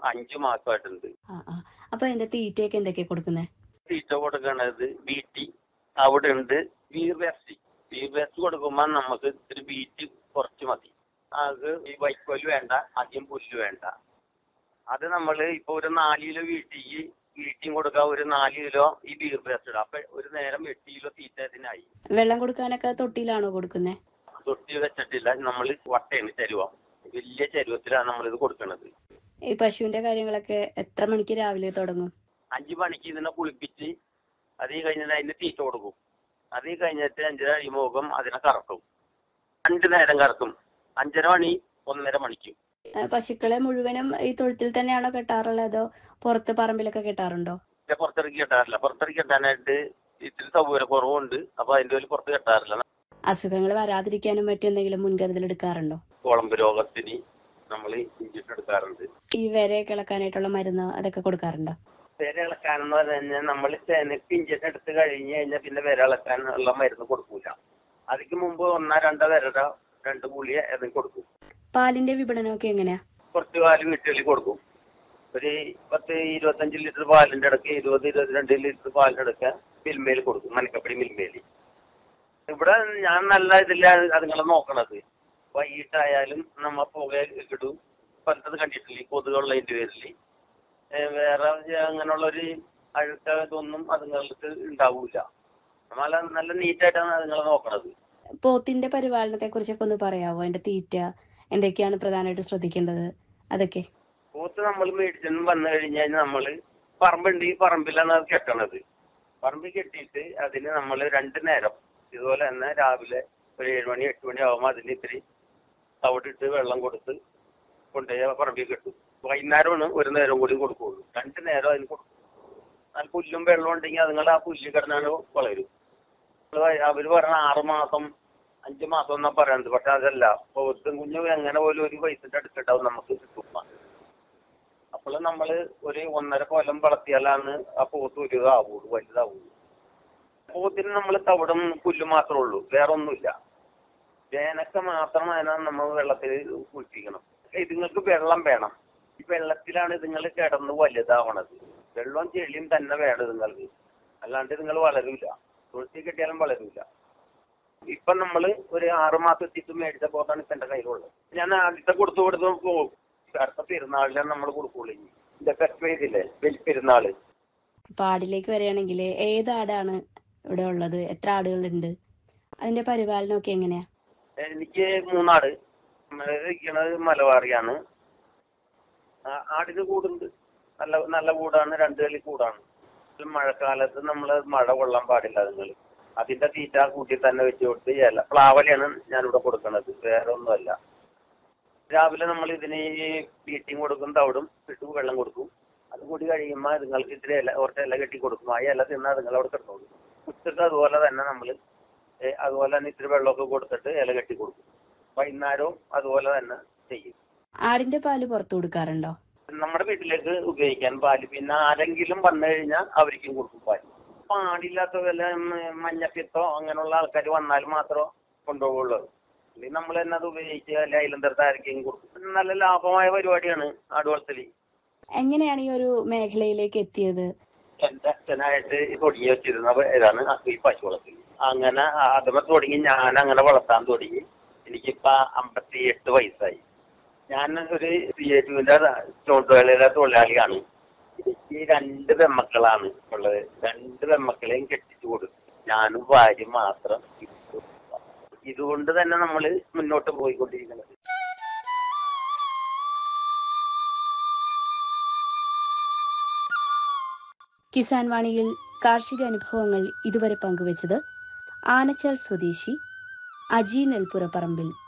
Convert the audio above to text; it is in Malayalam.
അഞ്ചു മാസമായിട്ടുണ്ട് ആ ആ അപ്പൊ അതിന്റെ തീറ്റയൊക്കെ എന്തൊക്കെയാ കൊടുക്കുന്നത് തീറ്റ കൊടുക്കണത് ബീറ്റി അവിടെ ഉണ്ട് വീർ വേസ്റ്റ് വീർ വേസ്റ്റ് കൊടുക്കുമ്പോൾ നമുക്ക് ഇത്തിരി ബീറ്റ് കുറച്ച് മതി അത് ഈ വൈക്കോല് വേണ്ട അധികം പുല്ല് വേണ്ട അത് നമ്മൾ ഇപ്പൊ ഒരു നാല് കിലോ വീട്ടിക്ക് വീട്ടിയും കൊടുക്കുക ഒരു നാല് കിലോ ഈ വീർ വേസ്റ്റ് ഇടാം അപ്പൊ ഒരു നേരം എട്ട് കിലോ തീറ്റ അതിനായി വെള്ളം കൊടുക്കാനൊക്കെ തൊട്ടിയിലാണോ കൊടുക്കുന്നത് തൊട്ടി വെച്ചിട്ടില്ല നമ്മൾ വട്ടയാണ് ചരുവ വലിയ ചരുവത്തിലാണ് നമ്മളിത് കൊടുക്കുന്നത് ഈ പശുവിന്റെ കാര്യങ്ങളൊക്കെ എത്ര മണിക്ക് രാവിലെ തുടങ്ങും അഞ്ചു മണിക്ക് ഇതിനെ കുളിപ്പിച്ച് അത് ഈ കഴിഞ്ഞിട്ട് അതിന് തീറ്റ കൊടുക്കും അത് ഈ കഴിഞ്ഞിട്ട് അഞ്ചര കഴിയുമ്പോൾ അതിനെ കറക്കും രണ്ടു നേരം കറക്കും അഞ്ചര മണി ഒന്നര മണിക്ക് ഏ, പശുക്കളെ മുഴുവനും ഈ തൊഴുത്തിൽ തന്നെയാണോ കെട്ടാറുള്ളത് അതോ പുറത്ത് പറമ്പിലൊക്കെ കെട്ടാറുണ്ടോ പിന്നെ പുറത്തിറക്കി കെട്ടാറില്ല പുറത്തിറക്കി കെട്ടാനായിട്ട് ഇത്തിരി സൗകര്യ കുറവുണ്ട് അപ്പൊ അതിന്റെ പേര് പുറത്ത് കെട്ടാറില്ല അസുഖങ്ങൾ വരാതിരിക്കാനും മറ്റും എന്തെങ്കിലും മുൻകരുതൽ എടുക്കാറുണ്ടോ കുളമ്പ് രോഗത്തിന് നമ്മൾ ഇഞ്ചക്ഷൻ എടുക്കാറുണ്ട് ഈ വരെ കിളക്കാനായിട്ടുള്ള മരുന്ന് അതൊക്കെ കൊടുക്കാറുണ്ടോ വിര ഇളക്കാനെന്ന് പറഞ്ഞു കഴിഞ്ഞാൽ നമ്മൾ ചെനക്ക് ഇഞ്ചക്ഷൻ എടുത്ത് കഴിഞ്ഞ് കഴിഞ്ഞാൽ പിന്നെ വിര ഇളക്കാനുള്ള മരുന്ന് കൊടുക്കൂല അതിക്ക് മുമ്പ് ഒന്നോ രണ്ടോ വിരട രണ്ട് പുളിയ ഏതെങ്കിലും കൊടുക്കും പാലിന്റെ വിപണനമൊക്കെ എങ്ങനെയാ കുറച്ച് പാല് വീട്ടുകളിൽ കൊടുക്കും ഒരു പത്ത് ഇരുപത്തഞ്ച് ലിറ്റർ പാലിന്റെ ഇടയ്ക്ക് ഇരുപത് ഇരുപത്തിരണ്ട് ലിറ്റർ പാലിന്റെ ഇടയ്ക്ക് മിൽമയിൽ കൊടുക്കും മനക്കപ്പടി മിൽമയിൽ ഇവിടെ ഞാൻ നല്ല ഇതിലാണ് അതുങ്ങളെ നോക്കണത് വൈകിട്ടായാലും നമ്മ പുക കിട്ടും പലത്തത് കണ്ടിട്ടില്ല ഈ കൊതുകുള്ളതിന്റെ പേരിൽ വേറെ അങ്ങനെയുള്ള ഒരു അഴുക്ക ഇതൊന്നും അതുങ്ങൾക്ക് ഉണ്ടാവൂല നല്ല നല്ല നീറ്റായിട്ടാണ് അതുങ്ങളെ നോക്കണത് പോത്തിന്റെ പരിപാലനത്തെ കുറിച്ചൊക്കെ ഒന്ന് പറയാവോ അതിന്റെ തീറ്റ എന്തൊക്കെയാണ് പ്രധാനമായിട്ട് ശ്രദ്ധിക്കേണ്ടത് അതൊക്കെ പോത്ത് നമ്മൾ മേടിച്ചെന്ന് വന്നു കഴിഞ്ഞ് കഴിഞ്ഞാൽ നമ്മൾ പറമ്പുണ്ട് ഈ പറമ്പിലാണ് അത് കെട്ടണത് പറമ്പിൽ കെട്ടിയിട്ട് അതിന് നമ്മൾ രണ്ട് നേരം ഇതുപോലെ തന്നെ രാവിലെ ഒരു ഏഴ് മണി എട്ട് മണി ആകുമ്പോൾ അതിന് ഇത്തിരി തവിട്ടിട്ട് വെള്ളം കൊടുത്ത് കൊണ്ടുപോയി പറമ്പിൽ കെട്ടും വൈകുന്നേരമാണ് ഒരു നേരം കൂടി കൊടുക്കുകയുള്ളൂ രണ്ട് നേരം അതിന് കൊടുക്കും എന്നാൽ പുല്ലും വെള്ളം ഉണ്ടെങ്കിൽ അതുങ്ങൾ ആ പുല്ല് കിടന്നാണ് വളരും അവർ പറഞ്ഞ ആറ് മാസം അഞ്ച് മാസം എന്നാ പറയുന്നത് പക്ഷെ അതല്ല പോത്തും കുഞ്ഞു എങ്ങനെ പോലും ഒരു വയസ്സിന്റെ അടുത്തുണ്ടാവും നമുക്ക് കിട്ടും അപ്പോൾ നമ്മൾ ഒരു ഒന്നര കൊല്ലം വളർത്തിയാലാണ് ആ പോത്ത് വലുതാവുള്ളൂ വലുതാവുള്ളൂ പോത്തിന് നമ്മൾ തവിടും പുല്ലും മാത്രമേ ഉള്ളൂ വേറെ ഒന്നുമില്ല വേനക്ക മാത്രം അതിനാണ് നമ്മൾ വെള്ളത്തിൽ കുളിപ്പിക്കണം ഇതുങ്ങൾക്ക് വെള്ളം വേണം ഈ വെള്ളത്തിലാണ് ഇതുങ്ങൾ കിടന്ന് വലുതാവണത് വെള്ളവും ചെളിയും തന്നെ വേണം ഇതുങ്ങൾക്ക് അല്ലാണ്ട് ഇതുങ്ങൾ വളരൂല തുളസി കെട്ടിയാലും വളരൂല ഇപ്പൊ നമ്മള് ഒരു ആറ് മാസം എത്തിയിട്ട് മേടിച്ച പോത്താണ് ഇപ്പൊ എന്റെ കയ്യിലുള്ളത് ഞാൻ ആദ്യത്തെ കൊടുത്തു കൊടുത്ത് പോകും അടുത്ത പെരുന്നാളിലാണ് നമ്മൾ കൊടുക്കുള്ളൂ ഇനി ഇതൊക്കെ ചെയ്തില്ലേ വലിയ പെരുന്നാള് ഇപ്പൊ ആടിലേക്ക് വരികയാണെങ്കിൽ ഏത് ആടാണ് ഇവിടെ ഉള്ളത് എത്ര ആടുകളുണ്ട് അതിന്റെ പരിപാലനമൊക്കെ എങ്ങനെയാ എനിക്ക് മൂന്നാട് നമ്മള് ഇരിക്കണത് മലബാറിയാണ് ആ- ആടിന് കൂടുണ്ട് നല്ല നല്ല കൂടാണ് രണ്ട് കളി കൂടാണ് മഴക്കാലത്ത് നമ്മൾ മഴ കൊള്ളാൻ പാടില്ല അതുങ്ങൾ അതിന്റെ തീറ്റ കൂട്ടി തന്നെ വെച്ച് കൊടുത്ത് ഇല പ്ലാവലയാണ് ഞാനിവിടെ കൊടുക്കണത് വേറെ ഒന്നുമല്ല രാവിലെ നമ്മൾ ഇതിന് ഈ ബീറ്റിങ് കൊടുക്കും തവിടും ഇട്ട് വെള്ളം കൊടുക്കും അത് കൂടി കഴിയുമ്പോൾ അതുങ്ങൾക്ക് ഇത്തിരി ഇല കുറച്ച് ഇല കെട്ടി കൊടുക്കും ആ ഇല തിന്നാൽ അതുങ്ങൾ അവിടെ കിടന്നോളൂ ഉച്ചക്ക് അതുപോലെ തന്നെ നമ്മൾ അതുപോലെ തന്നെ ഇത്തിരി വെള്ളമൊക്കെ കൊടുത്തിട്ട് ഇല കെട്ടി കൊടുക്കും വൈകുന്നേരവും അതുപോലെ തന്നെ ചെയ്യും ആടിന്റെ പാല് പുറത്തു കൊടുക്കാറുണ്ടോ നമ്മുടെ വീട്ടിലേക്ക് ഉപയോഗിക്കാൻ പാല് പിന്നെ ആരെങ്കിലും വന്നു കഴിഞ്ഞാൽ അവർക്കും കൊടുക്കും പാല് പാടില്ലാത്ത വല്ല ഉം, മഞ്ഞപ്പിത്തോ അങ്ങനെയുള്ള ആൾക്കാർ വന്നാൽ മാത്രമേ കൊണ്ടുപോകുള്ളൂ അല്ലെങ്കിൽ നമ്മൾ തന്നെ അത് ഉപയോഗിച്ച് അല്ല അയലന്തരത്ത് ആർക്കെങ്കിലും കൊടുക്കും നല്ല ലാഭമായ പരിപാടിയാണ് ആട് വളർത്തല് എങ്ങനെയാണ് ഈ ഒരു മേഖലയിലേക്ക് എത്തിയത് എന്റെ അച്ഛനായിട്ട് തുടങ്ങി വെച്ചിരുന്ന ഇതാണ് ഈ പശു വളർത്തൽ അങ്ങനെ ആദ്യമേ തുടങ്ങി ഞാൻ അങ്ങനെ വളർത്താൻ തുടങ്ങി എനിക്കിപ്പോ അമ്പത്തി എട്ട് വയസ്സായി ഞാൻ ഒരു സി എ ടുവിന്റെ തൊഴിലാളിയുടെ തൊഴിലാളിയാണ് എനിക്ക് രണ്ട് പെമ്മക്കളാണ് ഉള്ളത് രണ്ട് പെമ്മക്കളെയും കെട്ടിച്ചു കൊടുത്തു ഞാനും ഭാര്യ മാത്രം ഇതുകൊണ്ട് തന്നെ നമ്മൾ മുന്നോട്ട് പോയിക്കൊണ്ടിരിക്കുന്നത് കിസാൻ വാണിയിൽ കാർഷിക അനുഭവങ്ങൾ ഇതുവരെ പങ്കുവച്ചത് ആനച്ചാൽ സ്വദേശി അജി നെൽപ്പുറപ്പറമ്പിൽ